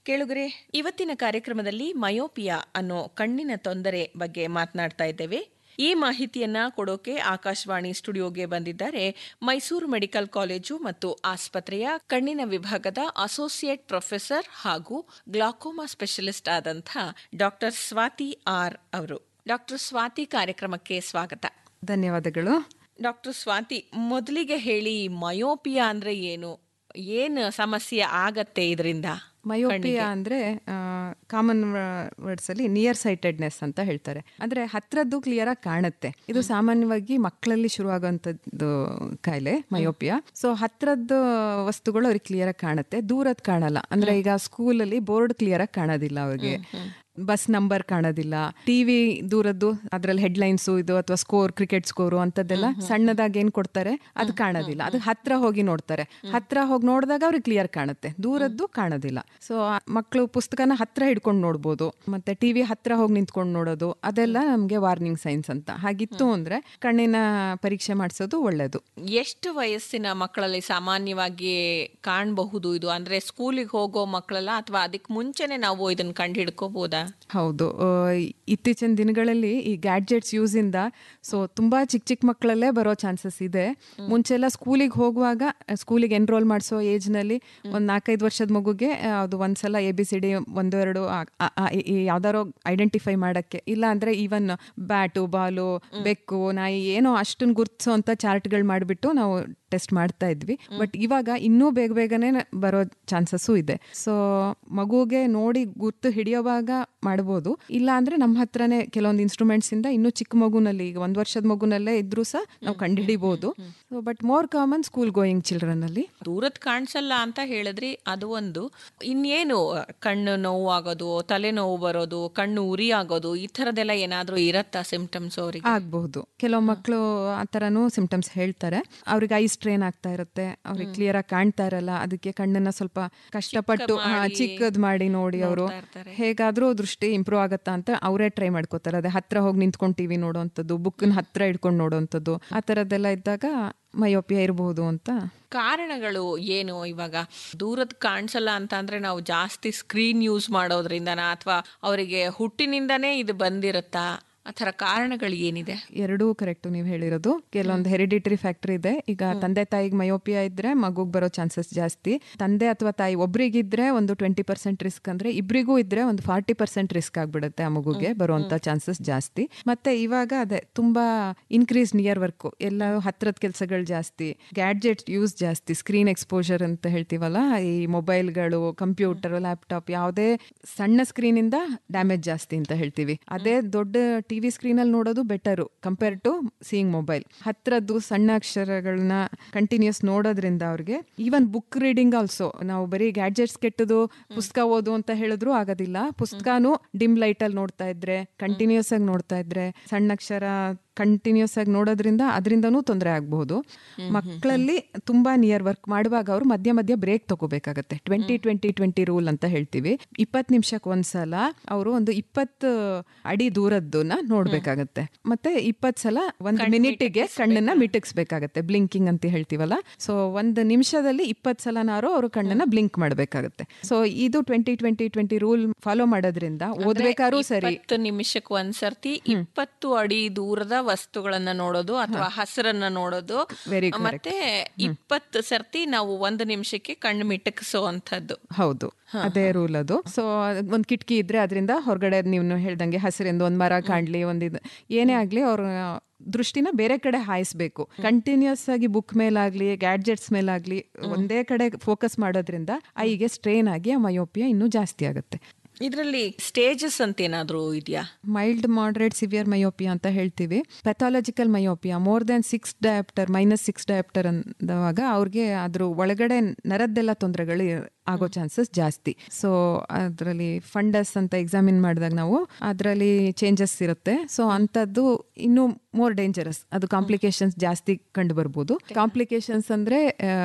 ಕೇಳುಗರೆ ಇವತ್ತಿನ ಕಾರ್ಯಕ್ರಮದಲ್ಲಿ ಮಯೋಪಿಯಾ ಅನ್ನೋ ಕಣ್ಣಿನ ತೊಂದರೆ ಬಗ್ಗೆ ಮಾತನಾಡ್ತಾ ಇದ್ದೇವೆ ಈ ಮಾಹಿತಿಯನ್ನ ಕೊಡೋಕೆ ಆಕಾಶವಾಣಿ ಸ್ಟುಡಿಯೋಗೆ ಬಂದಿದ್ದಾರೆ ಮೈಸೂರು ಮೆಡಿಕಲ್ ಕಾಲೇಜು ಮತ್ತು ಆಸ್ಪತ್ರೆಯ ಕಣ್ಣಿನ ವಿಭಾಗದ ಅಸೋಸಿಯೇಟ್ ಪ್ರೊಫೆಸರ್ ಹಾಗೂ ಗ್ಲಾಕೋಮಾ ಸ್ಪೆಷಲಿಸ್ಟ್ ಆದಂಥ ಡಾಕ್ಟರ್ ಸ್ವಾತಿ ಆರ್ ಅವರು ಡಾಕ್ಟರ್ ಸ್ವಾತಿ ಕಾರ್ಯಕ್ರಮಕ್ಕೆ ಸ್ವಾಗತ ಧನ್ಯವಾದಗಳು ಡಾಕ್ಟರ್ ಸ್ವಾತಿ ಮೊದಲಿಗೆ ಹೇಳಿ ಮಯೋಪಿಯಾ ಅಂದ್ರೆ ಏನು ಏನು ಸಮಸ್ಯೆ ಆಗತ್ತೆ ಇದರಿಂದ ಮಯೋಪಿಯಾ ಅಂದ್ರೆ ಕಾಮನ್ ವರ್ಡ್ಸ್ ಅಲ್ಲಿ ನಿಯರ್ ಸೈಟೆಡ್ನೆಸ್ ಅಂತ ಹೇಳ್ತಾರೆ ಅಂದ್ರೆ ಹತ್ರದ್ದು ಕ್ಲಿಯರ್ ಆಗಿ ಕಾಣುತ್ತೆ ಇದು ಸಾಮಾನ್ಯವಾಗಿ ಮಕ್ಕಳಲ್ಲಿ ಶುರುವಾಗುವಂತದ್ದು ಕಾಯಿಲೆ ಮಯೋಪಿಯಾ ಸೊ ಹತ್ರದ್ದು ವಸ್ತುಗಳು ಅವ್ರಿಗೆ ಕ್ಲಿಯರ್ ಆಗಿ ಕಾಣುತ್ತೆ ದೂರದ್ ಕಾಣಲ್ಲ ಅಂದ್ರೆ ಈಗ ಸ್ಕೂಲಲ್ಲಿ ಬೋರ್ಡ್ ಕ್ಲಿಯರ್ ಆಗಿ ಕಾಣೋದಿಲ್ಲ ಅವ್ರಿಗೆ ಬಸ್ ನಂಬರ್ ಕಾಣೋದಿಲ್ಲ ಟಿವಿ ದೂರದ್ದು ಅದ್ರಲ್ಲಿ ಹೆಡ್ಲೈನ್ಸ್ ಇದು ಅಥವಾ ಸ್ಕೋರ್ ಕ್ರಿಕೆಟ್ ಸ್ಕೋರು ಅಂತದ್ದೆಲ್ಲ ಸಣ್ಣದಾಗಿ ಏನ್ ಕೊಡ್ತಾರೆ ಅದು ಕಾಣೋದಿಲ್ಲ ಅದು ಹತ್ರ ಹೋಗಿ ನೋಡ್ತಾರೆ ಹತ್ರ ಹೋಗಿ ನೋಡಿದಾಗ ಅವ್ರಿಗೆ ಕ್ಲಿಯರ್ ಕಾಣುತ್ತೆ ದೂರದ್ದು ಕಾಣೋದಿಲ್ಲ ಸೊ ಮಕ್ಕಳು ಪುಸ್ತಕನ ಹತ್ರ ಹಿಡ್ಕೊಂಡು ನೋಡ್ಬೋದು ಮತ್ತೆ ಟಿವಿ ಹತ್ರ ಹೋಗಿ ನಿಂತ್ಕೊಂಡು ನೋಡೋದು ಅದೆಲ್ಲ ನಮ್ಗೆ ವಾರ್ನಿಂಗ್ ಸೈನ್ಸ್ ಅಂತ ಹಾಗಿತ್ತು ಅಂದ್ರೆ ಕಣ್ಣಿನ ಪರೀಕ್ಷೆ ಮಾಡಿಸೋದು ಒಳ್ಳೇದು ಎಷ್ಟು ವಯಸ್ಸಿನ ಮಕ್ಕಳಲ್ಲಿ ಸಾಮಾನ್ಯವಾಗಿ ಕಾಣಬಹುದು ಇದು ಅಂದ್ರೆ ಸ್ಕೂಲಿಗೆ ಹೋಗೋ ಮಕ್ಕಳಲ್ಲ ಅಥವಾ ಅದಕ್ಕೆ ಮುಂಚೆನೆ ನಾವು ಇದನ್ನ ಕಂಡು ಹಿಡ್ಕೋಬಹುದಾ ಹೌದು ಆ, ಇತ್ತೀಚಿನ ದಿನಗಳಲ್ಲಿ ಈ ಗ್ಯಾಡ್ಜೆಟ್ಸ್ ಯೂಸ್ ಇಂದ ಸೊ ತುಂಬಾ ಚಿಕ್ಕ ಚಿಕ್ಕ ಮಕ್ಕಳಲ್ಲೇ ಬರೋ ಚಾನ್ಸಸ್ ಇದೆ ಮುಂಚೆಲ್ಲ ಸ್ಕೂಲಿಗೆ ಹೋಗುವಾಗ ಸ್ಕೂಲಿಗೆ ಎನ್ರೋಲ್ ಮಾಡಿಸೋ ಏಜ್ ನಲ್ಲಿ ಒಂದ್ ನಾಲ್ಕೈದು ವರ್ಷದ ಮಗುಗೆ ಆ, ಅದು ಒಂದ್ಸಲ ಎ ಬಿ ಸಿ ಡಿ ಒಂದು ಎರಡು ಆ- ಆ- ಆ- ಈ ಯಾವ್ದಾರೋ ಐಡೆಂಟಿಫೈ ಮಾಡಕ್ಕೆ ಇಲ್ಲ ಅಂದ್ರೆ ಈವನ್ ಬ್ಯಾಟು ಬಾಲು ಬೆಕ್ಕು ನಾಯಿ ಏನೋ ಅಷ್ಟನ್ನ ಗುರ್ತಿಸೋ ಅಂತ ಚಾರ್ಟ್ಗಳು ಮಾಡಿಬಿಟ್ಟು ನಾವು ಟೆಸ್ಟ್ ಮಾಡ್ತಾ ಇದ್ವಿ ಬಟ್ ಇವಾಗ ಇನ್ನೂ ಬೇಗ ಬೇಗನೆ ಬರೋ ಚಾನ್ಸಸ್ಸು ಇದೆ ಸೊ ಮಗುಗೆ ನೋಡಿ ಗುರ್ತು ಹಿಡಿಯೋವಾಗ ಮಾಡ್ಬೋದು ಇಲ್ಲ ಅಂದ್ರೆ ನಮ್ಮ ಹತ್ರನೇ ಕೆಲವೊಂದು ಇನ್ಸ್ಟ್ರೂಮೆಂಟ್ಸ್ ಇಂದ ಇನ್ನೂ ಚಿಕ್ಕ ಮಗುನಲ್ಲಿ ಈಗ ಒಂದ್ ವರ್ಷದ ಮಗುನಲ್ಲೇ ಇದ್ರೂ ಸಹ ನಾವು ಕಂಡುಹಿಡಿಬಹುದು but more common school going children ಅಲ್ಲಿ ದೂರದ್ ಕಾಣಿಸಲ್ಲ ಅಂತ ಹೇಳಿದ್ರಿ ಅದು ಒಂದು ಇನ್ನೇನು ಕಣ್ಣು ನೋವು ಆಗೋದು ತಲೆನೋವು ಬರೋದು ಕಣ್ಣು ಉರಿ ಆಗೋದು ಈ ಥರದ್ದೆಲ್ಲ ಏನಾದ್ರೂ ಇರತ್ತಾ ಸಿಂಪ್ಟಮ್ಸ್ ಅವರಿಗೆ ಆಗ್ಬಹುದು ಕೆಲವು ಮಕ್ಕಳು ಆ ಥರನೂ ಸಿಂಪ್ಟಮ್ಸ್ ಹೇಳ್ತಾರೆ ಅವ್ರಿಗೆ ಐ ಸ್ಟ್ರೇನ್ ಆಗ್ತಾ ಇರುತ್ತೆ ಅವ್ರಿಗೆ ಕ್ಲಿಯರ್ ಆಗಿ ಕಾಣ್ತಾ ಇರಲ್ಲ ಅದಕ್ಕೆ ಕಣ್ಣನ್ನ ಸ್ವಲ್ಪ ಕಷ್ಟಪಟ್ಟು ಹಾ, ಚಿಕ್ಕದ್ ಮಾಡಿ ನೋಡಿ ಅವರು ಹೇಗಾದ್ರೂ ದೃಷ್ಟಿ ಇಂಪ್ರೂವ್ ಆಗತ್ತಾ ಅಂತ ಅವರೇ ಟ್ರೈ ಮಾಡ್ಕೋತಾರೆ ಅದೇ ಹತ್ರ ಹೋಗಿ ನಿಂತ್ಕೊಂಡು ಟಿವಿ ನೋಡೋವಂಥದ್ದು ಬುಕ್ನ ಹತ್ರ ಇಟ್ಕೊಂಡು ನೋಡೋವಂಥದ್ದು ಆ ಥರದ್ದೆಲ್ಲ ಇದ್ದಾಗ ಮಯೋಪಿಯಾ ಇರಬಹುದು ಅಂತ ಕಾರಣಗಳು ಏನು ಇವಾಗ ದೂರದ್ ಕಾಣಿಸಲ್ಲ ಅಂತ ಅಂದ್ರೆ ನಾವು ಜಾಸ್ತಿ ಸ್ಕ್ರೀನ್ ಯೂಸ್ ಮಾಡೋದ್ರಿಂದನ ಅಥವಾ ಅವರಿಗೆ ಹುಟ್ಟಿನಿಂದನೇ ಇದು ಬಂದಿರುತ್ತಾ ಆ ಥರ ಕಾರಣಗಳು ಏನಿದೆ ಎರಡೂ ಕರೆಕ್ಟ್ ನೀವು ಹೇಳಿರೋದು ಕೆಲವೊಂದು ಹೆರಿಡಿಟರಿ ಫ್ಯಾಕ್ಟರ್ ಇದೆ ಈಗ ತಂದೆ ತಾಯಿಗೆ ಮಯೋಪಿಯಾ ಇದ್ರೆ ಮಗುಗ್ ಬರೋ ಚಾನ್ಸಸ್ ಜಾಸ್ತಿ ತಂದೆ ಅಥವಾ ತಾಯಿ ಒಬ್ರಿಗಿದ್ರೆ ಒಂದು ಟ್ವೆಂಟಿ ಪರ್ಸೆಂಟ್ ರಿಸ್ಕ್ ಅಂದ್ರೆ ಇಬ್ರಿಗೂ ಇದ್ರೆ ಒಂದು ಫಾರ್ಟಿ ಪರ್ಸೆಂಟ್ ರಿಸ್ಕ್ ಆಗ್ಬಿಡುತ್ತೆ ಆ ಮಗುಗೆ ಬರುವಂತ ಚಾನ್ಸಸ್ ಜಾಸ್ತಿ ಮತ್ತೆ ಇವಾಗ ಅದೇ ತುಂಬಾ ಇನ್ಕ್ರೀಸ್ ನಿಯರ್ ವರ್ಕ್ ಎಲ್ಲ ಹತ್ರದ ಕೆಲಸಗಳು ಜಾಸ್ತಿ ಗ್ಯಾಡ್ಜೆಟ್ ಯೂಸ್ ಜಾಸ್ತಿ ಸ್ಕ್ರೀನ್ ಎಕ್ಸ್ಪೋಜರ್ ಅಂತ ಹೇಳ್ತೀವಲ್ಲ ಈ ಮೊಬೈಲ್ಗಳು ಕಂಪ್ಯೂಟರ್ ಲ್ಯಾಪ್ಟಾಪ್ ಯಾವುದೇ ಸಣ್ಣ ಸ್ಕ್ರೀನ್ ಇಂದ ಡ್ಯಾಮೇಜ್ ಜಾಸ್ತಿ ಅಂತ ಹೇಳ್ತೀವಿ ಅದೇ ದೊಡ್ಡ ಟಿವಿ ಸ್ಕ್ರೀನ್ ಅಲ್ಲಿ ನೋಡೋದು better compare to seeing mobile ಹತ್ರದ್ದು ಸಣ್ಣ ಅಕ್ಷರಗಳನ್ನ ಕಂಟಿನ್ಯೂಸ್ ನೋಡೋದ್ರಿಂದ ಅವ್ರಿಗೆ ಈವನ್ ಬುಕ್ ರೀಡಿಂಗ್ ಆಲ್ಸೋ ನಾವು ಬರೀ ಗ್ಯಾಡ್ಜೆಟ್ಸ್ ಕೆಟ್ಟದು ಪುಸ್ತಕ ಓದು ಅಂತ ಹೇಳಿದ್ರು ಆಗೋದಿಲ್ಲ ಪುಸ್ತಕನೂ ಡಿಮ್ ಲೈಟ್ ಅಲ್ಲಿ ನೋಡ್ತಾ ಇದ್ರೆ ಕಂಟಿನ್ಯೂಸ್ ಆಗಿ ನೋಡ್ತಾ ಇದ್ರೆ ಸಣ್ಣ ಅಕ್ಷರ ಕಂಟಿನ್ಯೂಸ್ ಆಗಿ ನೋಡೋದ್ರಿಂದ ಅದರಿಂದನೂ ತೊಂದರೆ ಆಗಬಹುದು ಮಕ್ಕಳಲ್ಲಿ ತುಂಬಾ ನಿಯರ್ ವರ್ಕ್ ಮಾಡುವಾಗ ಅವರು ಮಧ್ಯ ಮಧ್ಯ ಬ್ರೇಕ್ ತಗೋಬೇಕಾಗತ್ತೆ ಟ್ವೆಂಟಿ ಟ್ವೆಂಟಿ ಟ್ವೆಂಟಿ ರೂಲ್ ಅಂತ ಹೇಳ್ತೀವಿ ಇಪ್ಪತ್ತು ನಿಮಿಷಕ್ಕೆ ಒಂದ್ಸಲ ಅವರು ಒಂದು ಇಪ್ಪತ್ತು ಅಡಿ ದೂರದ್ದನ್ನ ನೋಡ್ಬೇಕಾಗತ್ತೆ ಮತ್ತೆ ಇಪ್ಪತ್ತು ಸಲ ಒಂದು ಮಿನಿಟಿಗೆ ಕಣ್ಣನ್ನ ಮಿಟಕ್ಸ್ಬೇಕಾಗತ್ತೆ ಬ್ಲಿಂಕಿಂಗ್ ಅಂತ ಹೇಳ್ತೀವಲ್ಲ ಸೊ ಒಂದು ನಿಮಿಷದಲ್ಲಿ ಇಪ್ಪತ್ತು ಸಲನಾರು ಅವರು ಕಣ್ಣನ್ನ ಬ್ಲಿಂಕ್ ಮಾಡಬೇಕಾಗತ್ತೆ ಸೊ ಇದು twenty twenty twenty rule follow ಮಾಡೋದ್ರಿಂದ ಓದ್ಬೇಕಾದ್ರೂ ಸರಿ ಇಪ್ಪತ್ತು ನಿಮಿಷಕ್ಕೆ ಒಂದ್ಸರ್ತಿ ಇಪ್ಪತ್ತು ಅಡಿ ದೂರದ ವಸ್ತುಗಳನ್ನ ನೋಡೋದು ಅಥವಾ ಹಸಿರನ್ನ ನೋಡೋದು Very ಮತ್ತೆ ಇಪ್ಪತ್ತು ಸರ್ತಿ ನಾವು ಒಂದು ನಿಮಿಷಕ್ಕೆ ಕಣ್ಣು ಮಿಟಕಿಸುವಂತದ್ದು ಹೌದು ಅದೇ ರೂಲ್ ಅದು ಸೊ ಒಂದ್ ಕಿಟಕಿ ಇದ್ರೆ ಅದರಿಂದ ಹೊರಗಡೆ ನೀವು ಹೇಳ್ದಂಗೆ ಹಸಿರಿಂದ ಒಂದ್ ಮರ ಕಾಣ್ಲಿ ಒಂದಿದ್ ಏನೇ ಆಗ್ಲಿ ಅವ್ರ ದೃಷ್ಟಿನ ಬೇರೆ ಕಡೆ ಹಾಯಿಸ್ಬೇಕು ಕಂಟಿನ್ಯೂಸ್ ಆಗಿ ಬುಕ್ ಮೇಲಾಗ್ಲಿ ಗ್ಯಾಡ್ಜೆಟ್ಸ್ ಮೇಲಾಗ್ಲಿ ಒಂದೇ ಕಡೆ ಫೋಕಸ್ ಮಾಡೋದ್ರಿಂದ ಐಗೆ ಸ್ಟ್ರೇನ್ ಆಗಿ ಆ ಮಯೋಪಿಯಾ ಇನ್ನೂ ಜಾಸ್ತಿ ಆಗುತ್ತೆ ಇದರಲ್ಲಿ ಸ್ಟೇಜಸ್ ಅಂತ ಏನಾದ್ರೂ ಇದೆಯಾ ಮೈಲ್ಡ್ ಮಾಡ್ರೇಟ್ ಸಿವಿಯರ್ ಮಯೋಪಿಯಾ ಅಂತ ಹೇಳ್ತೀವಿ pathological myopia more than six diopter minus six diopter ಅಂದವಾಗ ಅವ್ರಿಗೆ ಅದ್ರ ಒಳಗಡೆ ನರದ್ದೆಲ್ಲ ತೊಂದರೆಗಳು ಆಗೋ ಚಾನ್ಸಸ್ ಜಾಸ್ತಿ ಸೊ ಅದರಲ್ಲಿ ಫಂಡಸ್ ಅಂತ ಎಕ್ಸಾಮಿನ್ ಮಾಡಿದಾಗ ನಾವು ಅದರಲ್ಲಿ ಚೇಂಜಸ್ ಇರುತ್ತೆ ಸೊ ಅಂಥದ್ದು ಇನ್ನೂ ಮೋರ್ ಡೇಂಜರಸ್ ಅದು ಕಾಂಪ್ಲಿಕೇಶನ್ಸ್ ಜಾಸ್ತಿ ಕಂಡು ಬರ್ಬೋದು ಕಾಂಪ್ಲಿಕೇಶನ್ಸ್ ಅಂದ್ರೆ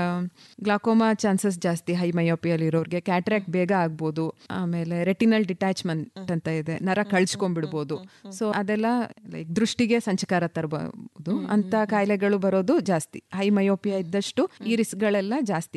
ಗ್ಲಾಕೋಮಾ ಚಾನ್ಸಸ್ ಜಾಸ್ತಿ ಹೈ ಮಯೋಪಿಯಲ್ಲಿ ಇರೋರಿಗೆ ಕ್ಯಾಟ್ರಾಕ್ಟ್ ಬೇಗ ಆಗ್ಬೋದು ಆಮೇಲೆ ರೆಟಿನಲ್ ಡಿಟ್ಯಾಚ್ಮೆಂಟ್ ಅಂತ ಇದೆ ನರ ಕಳ್ಸ್ಕೊಂಡ್ಬಿಡ್ಬೋದು ಸೊ ಅದೆಲ್ಲ ಲೈಕ್ ದೃಷ್ಟಿಗೆ ಸಂಚಕಾರ ತರಬಹುದು ಅಂತ ಕಾಯಿಲೆಗಳು ಬರೋದು ಜಾಸ್ತಿ ಹೈ ಮಯೋಪಿಯಾ ಇದ್ದಷ್ಟು ಈ ರಿಸ್ಕ್ಗಳೆಲ್ಲ ಜಾಸ್ತಿ